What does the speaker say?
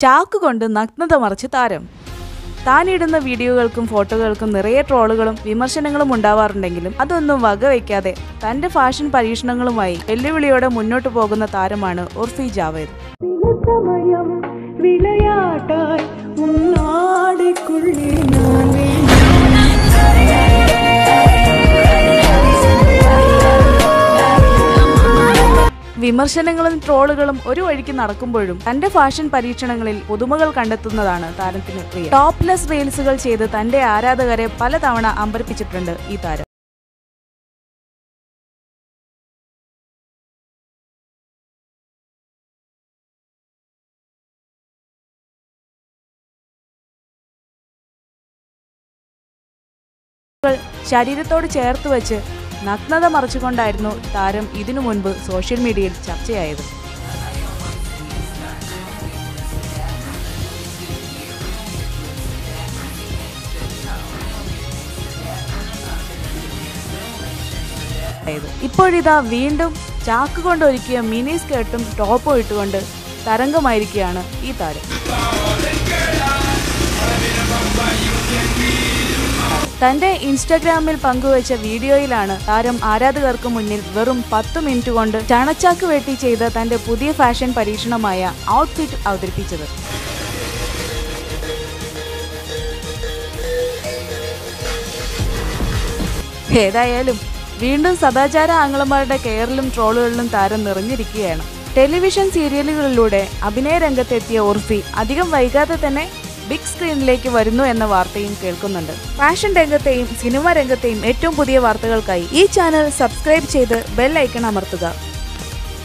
ചാക്ക് കൊണ്ട് നഗ്നത മറച്ച് താരം താനിടുന്ന വീഡിയോകൾക്കും ഫോട്ടോകൾക്കും നിറയെ ട്രോളുകളും വിമർശനങ്ങളും ഉണ്ടാവാറുണ്ടെങ്കിലും അതൊന്നും വകവയ്ക്കാതെ തന്റെ ഫാഷൻ പരീക്ഷണങ്ങളുമായി വെല്ലുവിളിയോടെ മുന്നോട്ടു പോകുന്ന താരമാണ് ഉർഫി ജാവേദ് சில சமயம் விளையாட்டாய் உன்னாடைக்குள்ளே நான் വിമർശനങ്ങളും ട്രോളുകളും ഒരു വഴിക്ക് നടക്കുമ്പോഴും തന്റെ ഫാഷൻ പരീക്ഷണങ്ങളിൽ പുതുമകൾ കണ്ടെത്തുന്നതാണ് താരത്തിന് പ്രിയ ടോപ്ലെസ് റീൽസുകൾ ചെയ്ത് തന്റെ ആരാധകരെ പലതവണ അമ്പരപ്പിച്ചിട്ടുണ്ട് ഈ താരം കൾ ശരീരത്തോട് ചേർത്ത് വെച്ച് നഗ്നത മറച്ചുകൊണ്ടായിരുന്നു താരം ഇതിനു മുൻപ് സോഷ്യൽ മീഡിയയിൽ ചർച്ചയായത് ഇപ്പോഴിതാ വീണ്ടും ചാക്ക് കൊണ്ട് ഒരുക്കിയ മിനി സ്കേർട്ടും ടോപ്പും ഇട്ടുകൊണ്ട് തരംഗമായിരിക്കുകയാണ് ഈ താരം തന്റെ ഇൻസ്റ്റഗ്രാമിൽ പങ്കുവച്ച വീഡിയോയിലാണ് താരം ആരാധകർക്ക് മുന്നിൽ വെറും പത്ത് മിനിറ്റ് കൊണ്ട് ചണച്ചാക്ക് വെട്ടി ചെയ്ത തന്റെ പുതിയ ഫാഷൻ പരീക്ഷണമായ ഔട്ട്ഫിറ്റ് അവതരിപ്പിച്ചത് ഏതായാലും വീണ്ടും സദാചാര ആംഗ്ലമാരുടെ കെയറിലും ട്രോളുകളിലും താരം നിറഞ്ഞിരിക്കുകയാണ് ടെലിവിഷൻ സീരിയലുകളിലൂടെ അഭിനയ രംഗത്തെത്തിയ ഉർഫി അധികം വൈകാതെ തന്നെ ബിഗ് സ്ക്രീനിലേക്ക് വരുന്നു എന്ന വാർത്തയും കേൾക്കുന്നുണ്ട് ഫാഷൻ രംഗത്തെയും സിനിമ രംഗത്തെയും ഏറ്റവും പുതിയ വാർത്തകൾക്കായി ഈ ചാനൽ സബ്സ്ക്രൈബ് ചെയ്ത് ബെൽ ഐക്കൺ അമർത്തുക